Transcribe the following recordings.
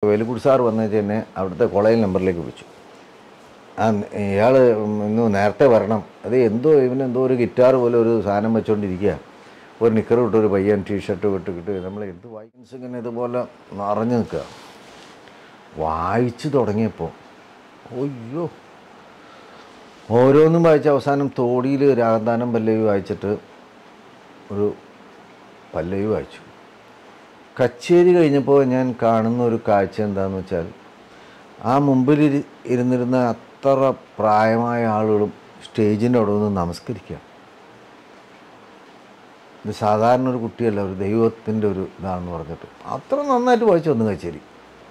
അപ്പോൾ വേലുക്കുടി സാർ വന്നു വെച്ച് എന്നെ അവിടുത്തെ കോളേജ് നമ്പറിലേക്ക് വിളിച്ചു ആ ഇയാൾ ഇന്ന് നേരത്തെ വരണം അത് എന്തോ ഇവനെന്തോ ഒരു ഗിറ്റാർ പോലെ ഒരു സാധനം വെച്ചുകൊണ്ടിരിക്കുക ഒരു നിക്കർ ഇട്ട് ഒരു പയ്യൻ ടീഷർട്ട് വിട്ടിട്ട് നമ്മൾ എന്ത് വായിക്കൻസ് ഇങ്ങനെ ഇതുപോലെ നിറഞ്ഞു നിൽക്കുക വായിച്ചു തുടങ്ങിയപ്പോൾ അയ്യോ ഓരോന്നും വായിച്ച അവസാനം തോടിയിൽ രാഗദാനം പല്ലവി വായിച്ചിട്ട് ഒരു പല്ലവി വായിച്ചു കച്ചേരി കഴിഞ്ഞപ്പോൾ ഞാൻ കാണുന്ന ഒരു കാഴ്ച എന്താണെന്ന് വെച്ചാൽ ആ മുമ്പിൽ ഇരി- ഇരുന്നിരുന്ന അത്ര പ്രായമായ ആളുകളും സ്റ്റേജിൻ്റെ അവിടെ നിന്ന് നമസ്കരിക്കുക ഇത് സാധാരണ ഒരു കുട്ടിയല്ല ഒരു ദൈവത്തിൻ്റെ ഒരു ഇതാണെന്ന് പറഞ്ഞിട്ട് അത്ര നന്നായിട്ട് വായിച്ചു വന്നു കച്ചേരി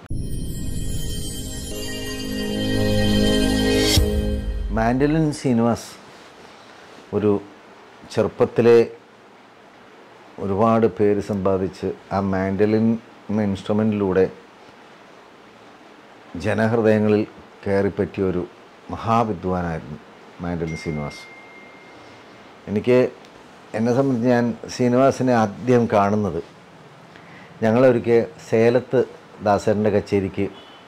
മാൻഡലിൻ ശ്രീനിവാസ് ഒരു ചെറുപ്പത്തിലെ ഒരുപാട് പേര് സമ്പാദിച്ച് ആ മാൻഡലിൻ എന്ന ഇൻസ്ട്രുമെൻറ്റിലൂടെ ജനഹൃദയങ്ങളിൽ കയറിപ്പറ്റിയ ഒരു മഹാവിദ്വാനായിരുന്നു മാൻഡലിൻ ശ്രീനിവാസ് എനിക്ക് എന്നെ സംബന്ധിച്ച് ഞാൻ ശ്രീനിവാസിനെ ആദ്യം കാണുന്നത് ഞങ്ങളൊരിക്കൽ സേലത്ത് ദാസരൻ്റെ കച്ചേരിക്ക്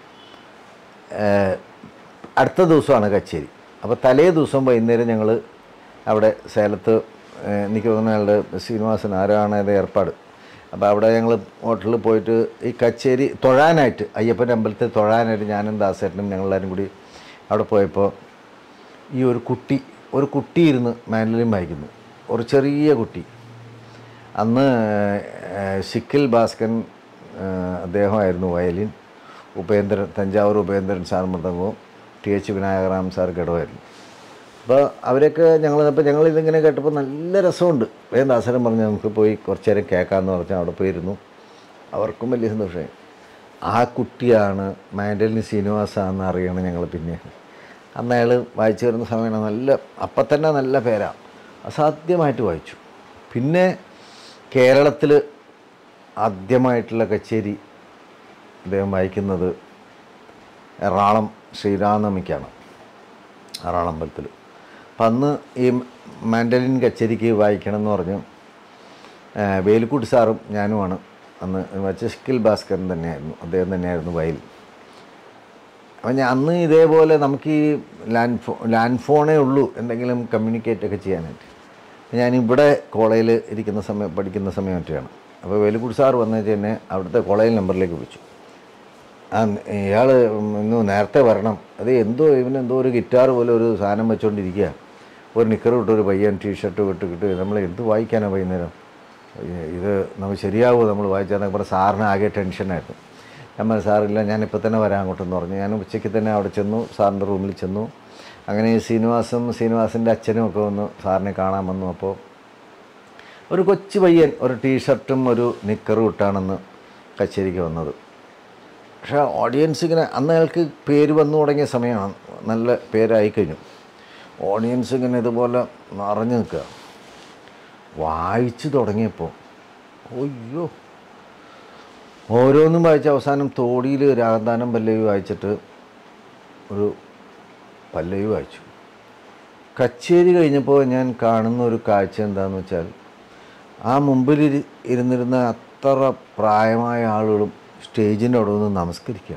ഏഹ്, അടുത്ത ദിവസമാണ് കച്ചേരി അപ്പോൾ തലേ ദിവസം വൈകുന്നേരം ഞങ്ങൾ അവിടെ സേലത്ത് ഏഹ്, എനിക്ക് തോന്നുന്ന അയാളുടെ ശ്രീനിവാസൻ ആരാണ് അത് ഏർപ്പാട് അപ്പോൾ അവിടെ ഞങ്ങൾ ഹോട്ടലിൽ പോയിട്ട് ഈ കച്ചേരി തൊഴാനായിട്ട് അയ്യപ്പൻ്റെ അമ്പലത്തിൽ തൊഴാനായിട്ട് ഞാനും ദാസേട്ടനും ഞങ്ങളെല്ലാവരും കൂടി അവിടെ പോയപ്പോൾ ഈ ഒരു കുട്ടി ഒരു കുട്ടി ഇരുന്ന് മാൻഡലിൻ വായിക്കുന്നു ഒരു ചെറിയ കുട്ടി അന്ന് ഏഹ്, ശിക്കിൽ ഭാസ്കരൻ ഏഹ്, അദ്ദേഹമായിരുന്നു വയലിൻ ഉപേന്ദ്രൻ തഞ്ചാവൂർ ഉപേന്ദ്രൻ സാർ മൃദംഗവും ടി എച്ച് വിനായകറാം സാർ ഘടകമായിരുന്നു അപ്പോൾ അവരൊക്കെ ഞങ്ങൾ അപ്പോൾ ഞങ്ങൾ ഇതിങ്ങനെ കേട്ടപ്പോൾ നല്ല രസമുണ്ട് വേഗം ദാസരൻ പറഞ്ഞു നമുക്ക് പോയി കുറച്ച് നേരം കേൾക്കാമെന്ന് പറഞ്ഞാൽ അവിടെ പോയിരുന്നു അവർക്കും വലിയ സന്തോഷമായി ആ കുട്ടിയാണ് മാൻഡലിൻ ശ്രീനിവാസാന്ന് അറിയണം ഞങ്ങൾ പിന്നെ അന്ന് അയാൾ വായിച്ചു വരുന്ന സമയമാണ് നല്ല അപ്പം തന്നെ നല്ല പേരാ അസാധ്യമായിട്ട് വായിച്ചു പിന്നെ കേരളത്തിൽ ആദ്യമായിട്ടുള്ള കച്ചേരി അദ്ദേഹം വായിക്കുന്നത് എറണാകുളം ശ്രീരാമനമിക്കാണ് എറണാകുളം അമ്പലത്തിൽ അപ്പം അന്ന് ഈ മാൻഡലിൻ കച്ചേരിക്ക് വായിക്കണം എന്ന് പറഞ്ഞു ആ, വേലുക്കുട്ടി സാറും ഞാനുമാണ് അന്ന് വച്ചസ്കിൽ ഭാസ്കരൻ തന്നെയായിരുന്നു അദ്ദേഹം തന്നെയായിരുന്നു വയൽ അപ്പം ഞാൻ അന്ന് ഇതേപോലെ നമുക്ക് ഈ ലാൻഡ് ഫോ ലാൻഡ് ഫോണേ ഉള്ളൂ എന്തെങ്കിലും കമ്മ്യൂണിക്കേറ്റ് ഒക്കെ ചെയ്യാനായിട്ട് ഞാൻ ഇവിടെ കോളേജിൽ ഇരിക്കുന്ന സമയം പഠിക്കുന്ന സമയം ഒറ്റയാണ് അപ്പോൾ വേലുക്കുട്ടി സാർ വന്നു വെച്ച് എന്നെ അവിടുത്തെ കോളേജ് നമ്പറിലേക്ക് വിളിച്ചു ആ ഇയാൾ ഇന്ന് നേരത്തെ വരണം അത് എന്തോ ഇവനെന്തോ ഒരു ഗിറ്റാർ പോലെ ഒരു സാധനം വെച്ചുകൊണ്ടിരിക്കുക ഒരു നിക്കർ ഇട്ട് ഒരു പയ്യൻ ടീഷർട്ട് വിട്ടിട്ട് നമ്മൾ എന്ത് വായിക്കാനാണ് വൈകുന്നേരം ഇത് നമുക്ക് ശരിയാവുമോ നമ്മൾ വായിച്ചാൽ പറഞ്ഞ സാറിന് ആകെ ടെൻഷനായിരുന്നു ഞാൻ പറഞ്ഞു സാറില്ല ഞാനിപ്പോൾ തന്നെ വരാൻ അങ്ങോട്ടെന്ന് പറഞ്ഞു ഞാൻ ഉച്ചയ്ക്ക് തന്നെ അവിടെ ചെന്നു സാറിൻ്റെ റൂമിൽ ചെന്നു അങ്ങനെ ഈ ശ്രീനിവാസും ശ്രീനിവാസിൻ്റെ അച്ഛനും ഒക്കെ വന്ന് സാറിനെ കാണാൻ വന്നു അപ്പോൾ ഒരു കൊച്ചു പയ്യൻ ഒരു ടീഷർട്ടും ഒരു നിക്കറും ഇട്ടാണെന്ന് കച്ചേരിക്ക് വന്നത് പക്ഷേ ഓഡിയൻസ് ഇങ്ങനെ അന്ന് അയാൾക്ക് പേര് വന്നു തുടങ്ങിയ സമയമാണ് നല്ല പേരായി കഴിഞ്ഞു ഓഡിയൻസ് ഇങ്ങനെ ഇതുപോലെ നിറഞ്ഞു നിൽക്കുക വായിച്ചു തുടങ്ങിയപ്പോൾ അയ്യോ ഓരോന്നും വായിച്ച അവസാനം തോടിയിൽ രാഗദാനം പല്ലവി വായിച്ചിട്ട് ഒരു പല്ലവി വായിച്ചു കച്ചേരി കഴിഞ്ഞപ്പോൾ ഞാൻ കാണുന്ന ഒരു കാഴ്ച എന്താണെന്ന് വെച്ചാൽ ആ മുമ്പിൽ ഇരി- ഇരുന്നിരുന്ന അത്ര പ്രായമായ ആളുകളും സ്റ്റേജിൻ്റെ അവിടെ നിന്ന് നമസ്കരിക്കുക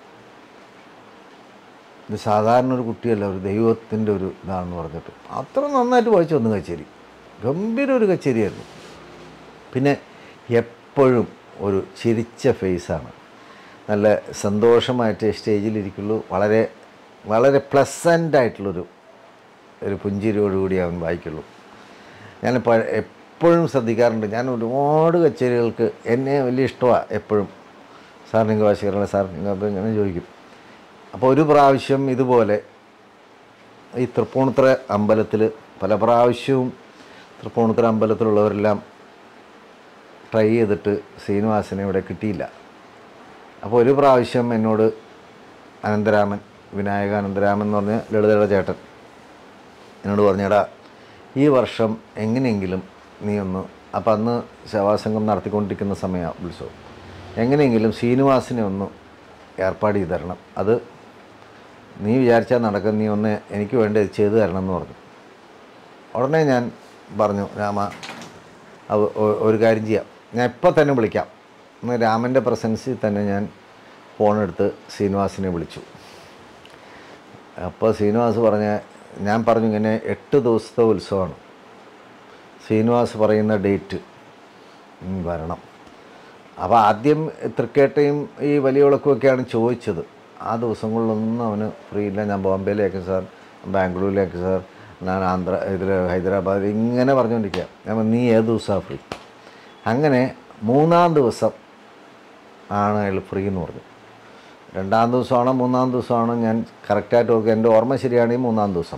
ഇത് സാധാരണ ഒരു കുട്ടിയല്ല ഒരു ദൈവത്തിൻ്റെ ഒരു ഇതാണെന്ന് പറഞ്ഞിട്ട് അത്ര നന്നായിട്ട് വായിച്ചു വന്നു കച്ചേരി ഗംഭീര ഒരു കച്ചേരിയായിരുന്നു പിന്നെ എപ്പോഴും ഒരു ചിരിച്ച ഫേസാണ് നല്ല സന്തോഷമായിട്ട് സ്റ്റേജിലിരിക്കുള്ളൂ വളരെ വളരെ പ്ലസൻ്റ് ആയിട്ടുള്ളൊരു ഒരു പുഞ്ചിരിയോടുകൂടി അവൻ വായിക്കുള്ളൂ ഞാൻ പ- എപ്പോഴും ശ്രദ്ധിക്കാറുണ്ട് ഞാൻ ഒരുപാട് കച്ചേരികൾക്ക് എന്നെ വലിയ ഇഷ്ടമാണ് എപ്പോഴും സാർ നിങ്ങൾ വാശിക്കാറുള്ള സാർ നിങ്ങൾ അപ്പോൾ ഇങ്ങനെ ചോദിക്കും അപ്പോൾ ഒരു പ്രാവശ്യം ഇതുപോലെ ഈ തൃപ്പൂണിത്തുറ അമ്പലത്തിൽ പല പ്രാവശ്യവും തൃപ്പൂണിത്തുറ അമ്പലത്തിലുള്ളവരെല്ലാം ട്രൈ ചെയ്തിട്ട് ശ്രീനിവാസനെ ഇവിടെ കിട്ടിയില്ല അപ്പോൾ ഒരു പ്രാവശ്യം എന്നോട് അനന്തരാമൻ വിനായക അനന്തരാമൻ എന്ന് പറഞ്ഞ ലളിതയുടെ ചേട്ടൻ എന്നോട് പറഞ്ഞടാ ഈ വർഷം എങ്ങനെയെങ്കിലും നീ ഒന്ന് അപ്പം അന്ന് സേവാസംഘം നടത്തിക്കൊണ്ടിരിക്കുന്ന സമയമാണ് ഉത്സവം എങ്ങനെയെങ്കിലും ശ്രീനിവാസിനെ ഒന്ന് ഏർപ്പാട് ചെയ്ത് തരണം അത് നീ വിചാരിച്ചാൽ നടക്കും നീ ഒന്ന് എനിക്ക് വേണ്ടി ഇത് ചെയ്തു തരണം എന്ന് പറഞ്ഞു ഉടനെ ഞാൻ പറഞ്ഞു രാമ അവ- ഒ- ഒരു കാര്യം ചെയ്യാം ഞാൻ ഇപ്പം തന്നെ വിളിക്കാം എന്ന് രാമൻ്റെ പ്രസൻസിൽ തന്നെ ഞാൻ ഫോണെടുത്ത് ശ്രീനിവാസിനെ വിളിച്ചു അപ്പോൾ ശ്രീനിവാസ് പറഞ്ഞ ഞാൻ പറഞ്ഞു ഇങ്ങനെ എട്ട് ദിവസത്തെ ഉത്സവമാണ് ശ്രീനിവാസ് പറയുന്ന ഡേറ്റ് ഉം, വരണം അപ്പോൾ ആദ്യം തൃക്കേട്ടയും ഈ വലിയ വിളക്കുമൊക്കെയാണ് ചോദിച്ചത് ആ ദിവസങ്ങളിലൊന്നും അവന് ഫ്രീ ഇല്ല ഞാൻ ബോംബെയിലേക്ക് സാർ ബാംഗ്ലൂരിലേക്ക് സാർ ഞാൻ ആന്ധ്ര ഇതിൽ ഹൈദരാബാദ് ഇങ്ങനെ പറഞ്ഞുകൊണ്ടിരിക്കുക ഞാൻ പറഞ്ഞു, നീ ഏത് ദിവസമാണ് ഫ്രീ അങ്ങനെ മൂന്നാം ദിവസം ആണ് അയാൾ ഫ്രീ എന്ന് പറഞ്ഞു രണ്ടാം ദിവസമാണോ മൂന്നാം ദിവസമാണോ ഞാൻ കറക്റ്റായിട്ട് ഓർക്കുക എൻ്റെ ഓർമ്മ ശരിയാണെങ്കിൽ മൂന്നാം ദിവസം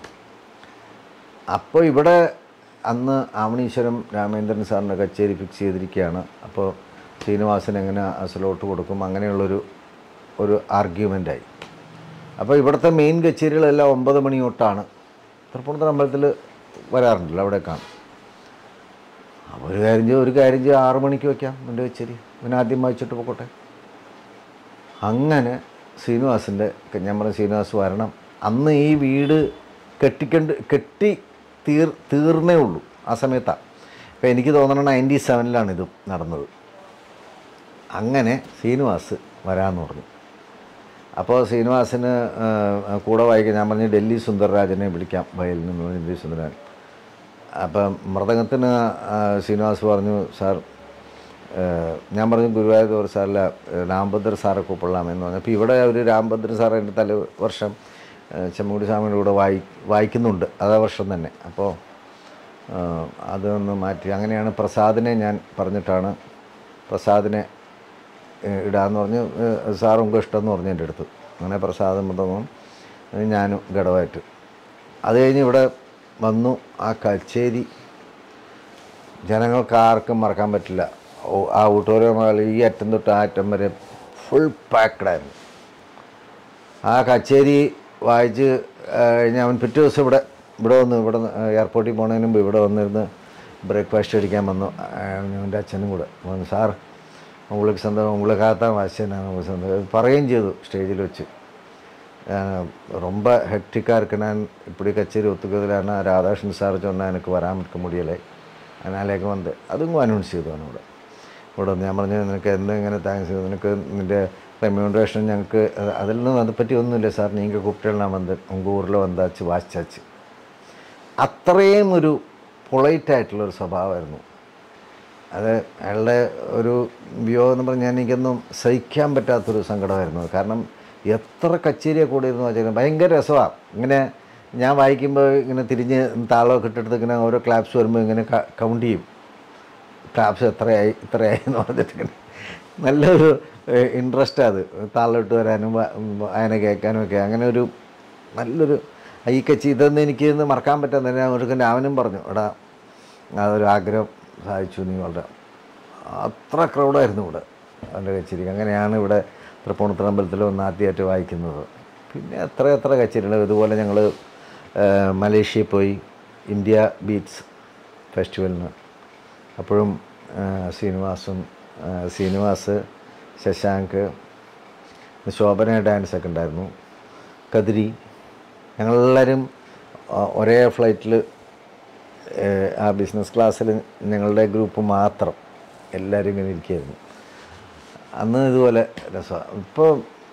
അപ്പോൾ ഇവിടെ അന്ന് ആവണീശ്വരം രാമേന്ദ്രൻ സാറിൻ്റെ കച്ചേരി ഫിക്സ് ചെയ്തിരിക്കുകയാണ് അപ്പോൾ ശ്രീനിവാസൻ എങ്ങനെ അസലോട്ട് കൊടുക്കും അങ്ങനെയുള്ളൊരു ഒരു ആർഗ്യുമെൻ്റായി അപ്പോൾ ഇവിടുത്തെ മെയിൻ കച്ചേരികളെല്ലാം ഒമ്പത് മണി തൊട്ടാണ് തൃപ്പൂണിത്തുറ അമ്പലത്തിൽ വരാറുണ്ടല്ലോ അവിടെ കാണും അപ്പോൾ ഒരു കാര്യം ചെയ്യും ഒരു കാര്യം ചെയ്യും ആറ് മണിക്ക് വയ്ക്കാം എൻ്റെ കച്ചേരി പിന്നെ ആദ്യം വായിച്ചിട്ട് പോക്കോട്ടെ അങ്ങനെ ശ്രീനിവാസിൻ്റെ ഞാൻ പറഞ്ഞ ശ്രീനിവാസ് വരണം അന്ന് ഈ വീട് കെട്ടിക്കണ്ട് കെട്ടി തീർ തീർന്നേ ഉള്ളൂ ആ സമയത്താണ് ഇപ്പം എനിക്ക് തോന്നണം നയൻറ്റി സെവനിലാണ് ഇത് നടന്നത് അങ്ങനെ ശ്രീനിവാസ് വരാമെന്ന് പറഞ്ഞു അപ്പോൾ ശ്രീനിവാസിന് ആ, കൂടെ വായിക്കാൻ ഞാൻ പറഞ്ഞു ഡൽഹി സുന്ദർരാജനെ വിളിക്കാം വയലിൽ നിന്ന് ഡൽഹി സുന്ദരരാജൻ അപ്പം മൃദംഗത്തിന് ആ, ശ്രീനിവാസ് പറഞ്ഞു സാർ ആ, ഞാൻ പറഞ്ഞു ഗുരുവായൂർ സാറില്ല രാംഭദ്ര സാറെ കൂപ്പിള്ളാമെന്ന് പറഞ്ഞു അപ്പോൾ ഇവിടെ ഒരു രാംഭദ്ര സാർ എൻ്റെ തല വർഷം ആ, ചെമ്മൂടി സ്വാമിയുടെ കൂടെ വായി വായിക്കുന്നുണ്ട് അതേ വർഷം തന്നെ അപ്പോൾ ആ, അതൊന്ന് മാറ്റി അങ്ങനെയാണ് പ്രസാദിനെ ഞാൻ പറഞ്ഞിട്ടാണ് പ്രസാദിനെ ഏഹ് ഇടാന്ന് പറഞ്ഞ് ഏഹ് സാർ നമുക്ക് ഇഷ്ടമെന്ന് പറഞ്ഞു എൻ്റെ അടുത്ത് അങ്ങനെ പ്രസാദം മൃതവും ഞാനും ഘടവായിട്ട് അത് കഴിഞ്ഞ് ഇവിടെ വന്നു ആ കച്ചേരി ജനങ്ങൾക്ക് ആർക്കും മറക്കാൻ പറ്റില്ല ഓ- ആ ഊട്ടോരമാൾ ഈ അറ്റം തൊട്ട് ആ അറ്റം വരെ ഫുൾ പാക്ഡായിരുന്നു ആ കച്ചേരി വായിച്ച് ആ, കഴിഞ്ഞ് അവൻ പിറ്റേ ദിവസം ഇവിടെ ഇവിടെ വന്ന് ഇവിടെ നിന്ന്, ആ, എയർപോർട്ടിൽ പോണതിന് മുമ്പ് ഇവിടെ വന്നിരുന്ന് ബ്രേക്ക്ഫാസ്റ്റ് അടിക്കാൻ വന്നു ആ, എൻ്റെ അച്ഛനും കൂടെ വന്നു സാർ உங்களுக்கு சந்தோஷம் உங்களுக்காக தான் வாசிச்சேன் நான் உங்களுக்கு சந்தோஷம் പറയുകയും ചെയ്തു സ്റ്റേജിൽ വെച്ച് ஆஹ் ரொம்ப ஹெக்டிக்காக இருக்கு நான் இப்படி கச்சேரி ஒத்துக்கிறதுலான ராதாகிருஷ்ணன் சார் சொன்னால் எனக்கு வராமல் இருக்க முடியலை അതിനാലേക്ക് വന്ന് അതും അനൗൺസ് ചെയ്തു അവനോട് ഇവിടെ വന്ന് ഞാൻ പറഞ്ഞു നിനക്ക് എന്ത് ഇങ്ങനെ താങ്ക്സ് ചെയ്തു നിനക്ക് നിൻ്റെ റെമ്യൂണറേഷൻ ഞങ്ങൾക്ക് അത് അതിൽ നിന്ന് അതെപ്പറ്റി ഒന്നുമില്ല സാർ നിങ്ങൾ കുട്ടികളാണ് വന്ന് ഉങ്ക ഊരിൽ വന്നാച്ച് വാശിച്ചാച്ച് അത്രയും ഒരു പൊളൈറ്റായിട്ടുള്ളൊരു സ്വഭാവമായിരുന്നു അത് അയാളുടെ ഒരു വിയോഗം എന്ന് പറഞ്ഞാൽ എനിക്കൊന്നും സഹിക്കാൻ പറ്റാത്തൊരു സങ്കടമായിരുന്നു അത്. കാരണം എത്ര കച്ചേരിയെ കൂടിയിരുന്നു വെച്ചാൽ ഭയങ്കര രസമാണ് ഇങ്ങനെ ഞാൻ വായിക്കുമ്പോൾ ഇങ്ങനെ തിരിഞ്ഞ് താളമൊക്കെ ഇട്ടെടുത്ത് ഇങ്ങനെ ഓരോ ക്ലാപ്സ് വരുമ്പോൾ ഇങ്ങനെ കൗണ്ട് ചെയ്യും ക്ലാപ്സ് എത്രയായി ഇത്രയായി എന്ന് പറഞ്ഞിട്ട് ഇങ്ങനെ നല്ലൊരു ഇൻട്രസ്റ്റ് അത് താളം ഇട്ട് വരാനും വ- അതിനെ കേൾക്കാനും ഒക്കെ അങ്ങനെ ഒരു നല്ലൊരു ഈ കച്ചി ഇതൊന്നും എനിക്ക് ഇന്ന് മറക്കാൻ പറ്റാത്ത ഞാൻ ഒരു അവനും പറഞ്ഞു എടാ അതൊരു ആഗ്രഹം സാധിച്ചു നീ വളരെ അത്ര ക്രൗഡായിരുന്നു ഇവിടെ അവൻ്റെ കച്ചേരി അങ്ങനെയാണ് ഇവിടെ തൃപ്പൂണിത്തുറ അമ്പലത്തിൽ ഒന്ന് ആദ്യമായിട്ട് വായിക്കുന്നത് പിന്നെ എത്ര എത്ര കച്ചേരികൾ ഇതുപോലെ ഞങ്ങൾ മലേഷ്യയിൽ പോയി ഇന്ത്യ ബീറ്റ്സ് ഫെസ്റ്റിവലിന് അപ്പോഴും ആ, ശ്രീനിവാസും ആ, ശ്രീനിവാസ് ശശാങ്ക് ശോഭന ഡാൻസ് ഒക്കെ ഉണ്ടായിരുന്നു കതിരി ഞങ്ങളെല്ലാവരും ആ, ഒരേ ഫ്ലൈറ്റിൽ ആ ബിസിനസ് ക്ലാസ്സിൽ ഞങ്ങളുടെ ഗ്രൂപ്പ് മാത്രം എല്ലാവരും ഇങ്ങനെ ഇരിക്കുകയായിരുന്നു അന്ന് ഇതുപോലെ രസമാണ് ഇപ്പോൾ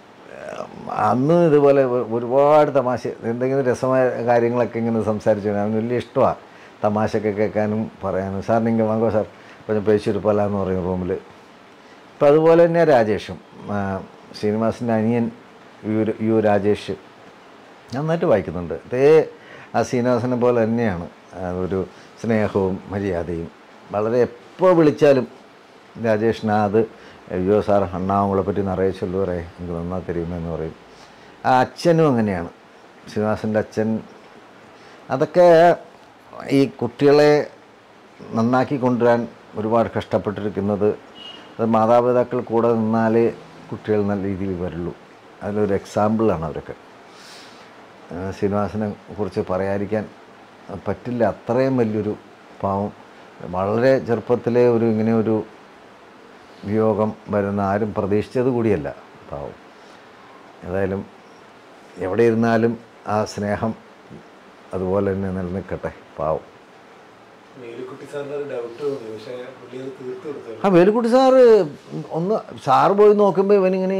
അന്ന് ഇതുപോലെ ഒ- ഒരുപാട് തമാശ എന്തെങ്കിലും രസമായ കാര്യങ്ങളൊക്കെ ഇങ്ങനെ സംസാരിച്ചു അവന് വലിയ ഇഷ്ടമാണ് തമാശയൊക്കെ കേൾക്കാനും പറയാനും സാർ നിങ്ങൾ വാങ്ങോ സാർ கொஞ்சம் പേശിയിട്ട് പോലാന്ന് പറയും റൂമിൽ ഇപ്പം അതുപോലെ തന്നെ രാജേഷും ആ, ശ്രീനിവാസിൻ്റെ അനിയൻ യു യു രാജേഷ് നന്നായിട്ട് വായിക്കുന്നുണ്ട് അതേ ആ ശ്രീനിവാസനെ പോലെ തന്നെയാണ് ആ ഒരു സ്നേഹവും മര്യാദയും വളരെ എപ്പോൾ വിളിച്ചാലും രാജേഷിന് അത് അയ്യോ സാർ അണ്ണാ ഉങ്ങളെ പറ്റി നിറയെ ചൊല്ലുവറേ എനിക്ക് നന്നാ തരുമെന്ന് പറയും ആ അച്ഛനും അങ്ങനെയാണ് ശ്രീനിവാസൻ്റെ അച്ഛൻ അതൊക്കെ ഈ കുട്ടികളെ നന്നാക്കി കൊണ്ടുവരാൻ ഒരുപാട് കഷ്ടപ്പെട്ടിരിക്കുന്നത് അത് മാതാപിതാക്കൾ കൂടെ നിന്നാലേ കുട്ടികൾ നല്ല രീതിയിൽ വരുള്ളൂ അതിലൊരു എക്സാമ്പിളാണ് അവരൊക്കെ ആ, ശ്രീനിവാസനെ കുറിച്ച് പറയാതിരിക്കാൻ പറ്റില്ല അത്രയും വലിയൊരു പാവം വളരെ ചെറുപ്പത്തിലെ ഒരു ഇങ്ങനെ ഒരു വിയോഗം വരുന്ന ആരും പ്രതീക്ഷിച്ചത് കൂടിയല്ല പാവം ഏതായാലും എവിടെ ഇരുന്നാലും ആ സ്നേഹം അതുപോലെ തന്നെ നിലനിൽക്കട്ടെ പാവം മേലിക്കുട്ടി സാറിന് ഒരു ഡൗട്ട് തോന്നി പക്ഷേ പുള്ളി അത് തീർത്തു കൊടുത്തു ആ വേലുക്കുട്ടി സാറ് ഒന്ന് സാറ് പോയി നോക്കുമ്പോൾ ഇവനിങ്ങനെ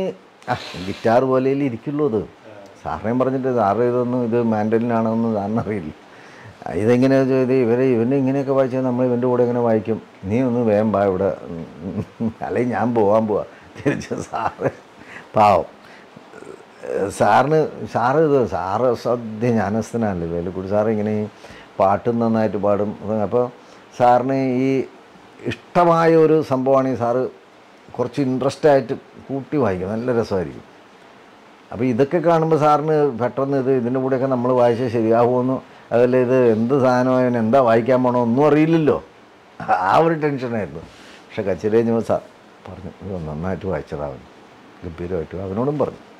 ആ ഗിറ്റാർ പോലെയല്ലേ ഇരിക്കുള്ളൂ അത് സാറിനെയും പറഞ്ഞിട്ട് സാറ് ഇതൊന്നും ഇത് മാൻഡലിനാണെന്ന് സാറിന് അറിയില്ല ആ, ഇതെങ്ങനെയാ ചോദിച്ചത് ഇവരെ ഇവനെ ഇങ്ങനെയൊക്കെ വായിച്ചാൽ നമ്മൾ ഇവൻ്റെ കൂടെ ഇങ്ങനെ വായിക്കും നീ ഒന്ന് വേഗം വാ ഇവിടെ അല്ലെങ്കിൽ ഞാൻ പോകാൻ പോവാ തിരിച്ച് സാറ് പാവം സാറിന് സാറ് ഇത് സാറ് സദ്യ ജ്ഞാനസ്ഥനാണല്ലോ വേലുക്കുടി സാറ് ഇങ്ങനെ ഈ പാട്ടും നന്നായിട്ട് പാടും അപ്പോൾ സാറിന് ഈ ഇഷ്ടമായ ഒരു സംഭവമാണ് ഈ സാറ് കുറച്ച് ഇൻട്രസ്റ്റ് ആയിട്ട് കൂട്ടി വായിക്കും നല്ല രസമായിരിക്കും അപ്പോൾ ഇതൊക്കെ കാണുമ്പോൾ സാറിന് പെട്ടെന്ന് ഇത് ഇതിൻ്റെ കൂടെയൊക്കെ നമ്മൾ വായിച്ചാൽ ശരിയാവുമെന്നോ അതല്ല ഇത് എന്ത് സാധനമായവൻ എന്താ വായിക്കാൻ പോണോ ഒന്നും അറിയില്ലല്ലോ ആ ഒരു ടെൻഷനായിരുന്നു പക്ഷെ കച്ചേരി കഴിഞ്ഞപ്പോൾ സാർ പറഞ്ഞു ഇത് നന്നായിട്ട് വായിച്ചതാവൻ ഗംഭീരമായിട്ട് അവനോടും പറഞ്ഞു